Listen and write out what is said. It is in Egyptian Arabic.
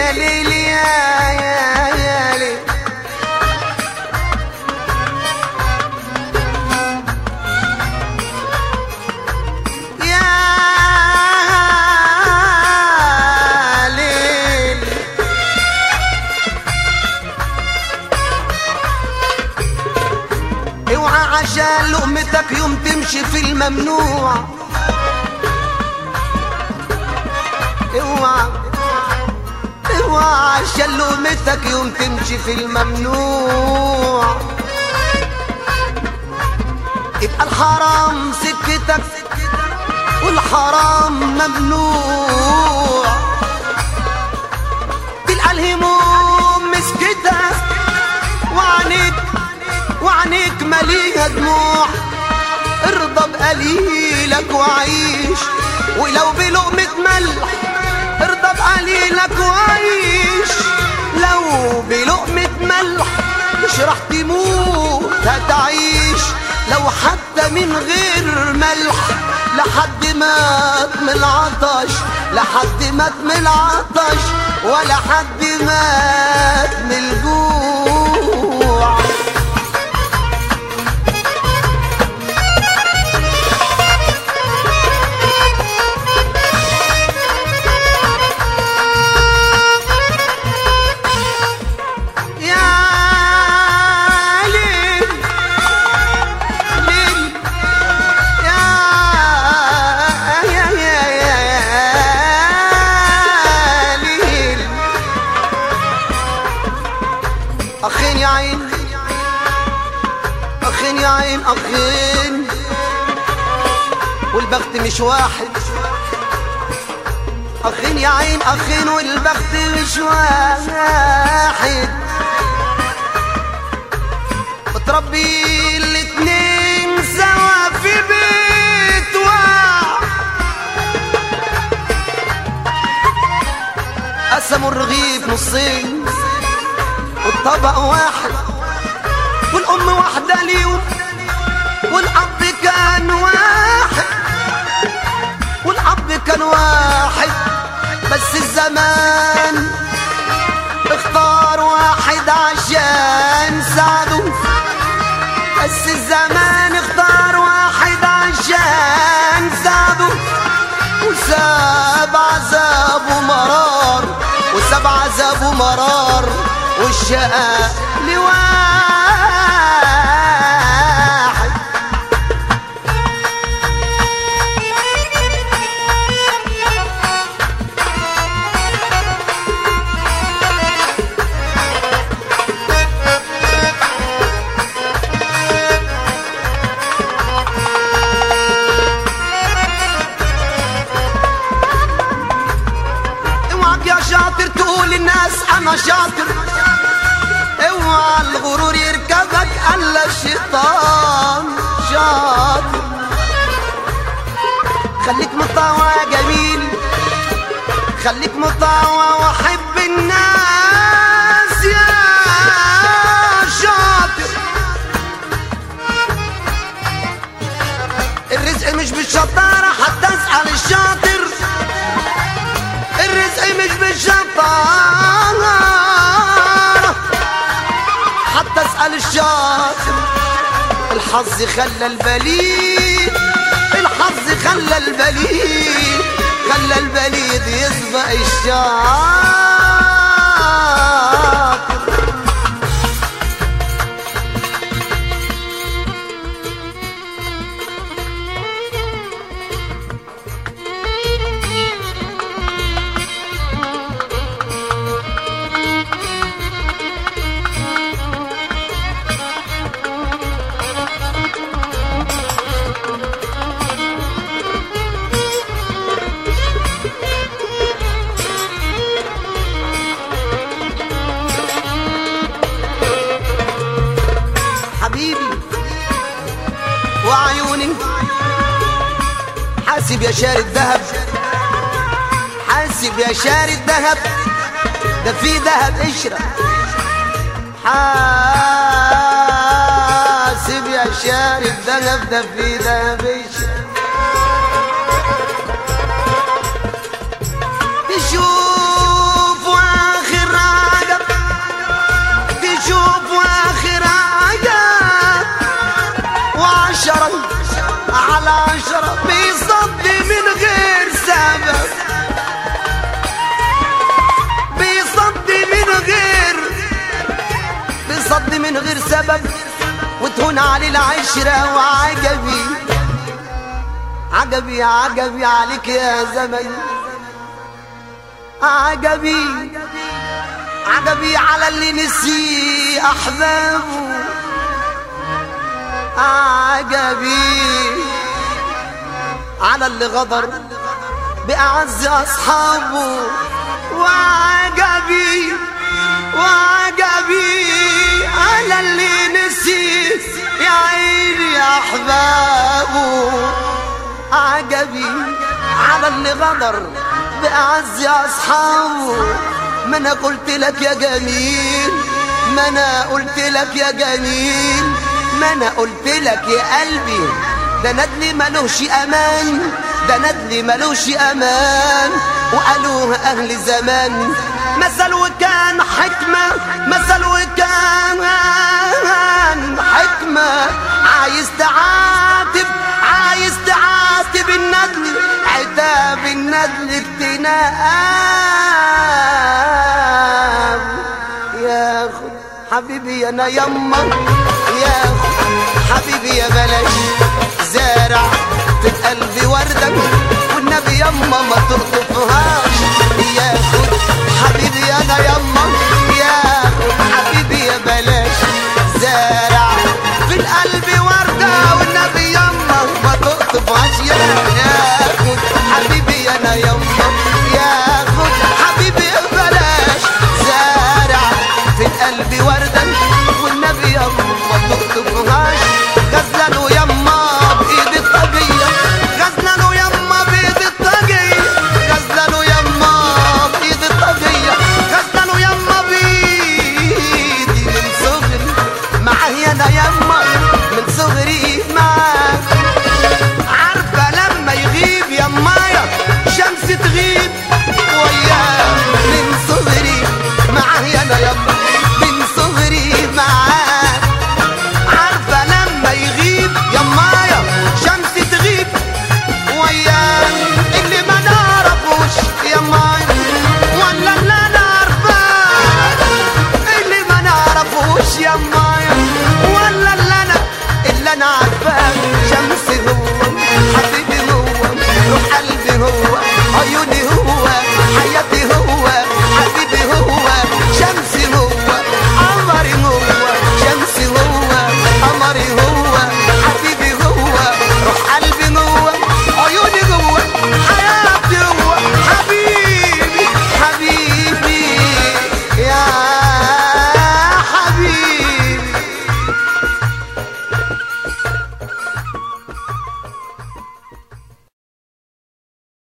يا ليل يا يا يا ليل يا ليل اوعى عشان لقمتك يوم تمشي في الممنوع اوعى اوعى عشان لقمتك يوم تمشي في الممنوع يبقى الحرام سكتك والحرام ممنوع تلقى الهموم مسكتك وعنيك وعنيك مليها دموع ارضى بقليلك وعيش ولو بلقمة ملح ارضى بقليلك وعيش لو بلقمة ملح مش راح تموت هتعيش لو حتى من غير ملح لحد مات من العطش لحد مات من العطش ولا حد مات من الجوع يا ليل ليل يا يا يا يا يا ليل أخين يا عين أخين يا عين أخين والبخت مش واحد أخين يا عين أخين والبخت مش واحد وتربي الاتنين سوا في بيت واحد قسموا الرغيف نصين والطبق واحد والأم واحدة ليهم والأب كان واحد والأب كان واحد بس الزمان اختار واحد عشان ساعده بس الزمان اختار واحد عشان ساعده وساب عذابه مرار وساب عذابه مرار والشقاء لواحد اوعك يا شاطر تقول للناس انا شاطر اوعى الغرور يركبك الا الشيطان شاطر خليك مطاوع يا جميل خليك مطاوع وحب الناس يا شاطر الرزق مش بالشطارة حتى اسأل الشاطر الرزق مش بالشطارة حتى اسأل الشاطر الحظ خلى البليد الحظ خلى البليد خلى البليد يسبق الشاطر حبيبي وعيوني حاسب يا شاري الذهب حاسب يا شاري الذهب ده في ذهب قشرة حاسب يا شاري الذهب ده في ذهب قشرة تشوف واخر صد من غير سبب وتهون علي العشرة وعجبي عجبي عجبي عليك يا زمن عجبي عجبي على اللي نسي أحبابه عجبي على اللي غدر بأعز أصحابه وعجبي وعجبي على اللي نسي يا عيني يا أحبابه عجبي على اللي غدر بأعز أصحابه ما أنا قلت لك يا جميل ما أنا قلت لك يا جميل ما أنا قلت لك يا قلبي ده ندلي ملوش امان ده ندلي ملوش امان وقالوها اهل زمان مثل وكان حكمة مثل وكان حكمة عايز تعاتب عايز تعاتب الندل عتاب الندل اجتناب ياخد حبيبي انا يما ياخد حبيبي يا بلاش زارع في قلبي وردة والنبي يما ما تقطفهاش ياخد حبيبي انا يما ياخد حبيبي يا بلاش زارع في القلب وردة والنبي يما ما تقطفهاش ياخد حبيبي انا يما ياخد حبيبي يا بلاش زارع في القلب وردة والنبي يما ما تقطفهاش غزلان ويما بايد الطاقية غزلان ويما بايد الطاقية غزلان ويما بايد الطاقية غزلان ويما بايدي من صغري معايا انا يما من صغري معاك عارفة لما يغيب يمايا شمس تغيب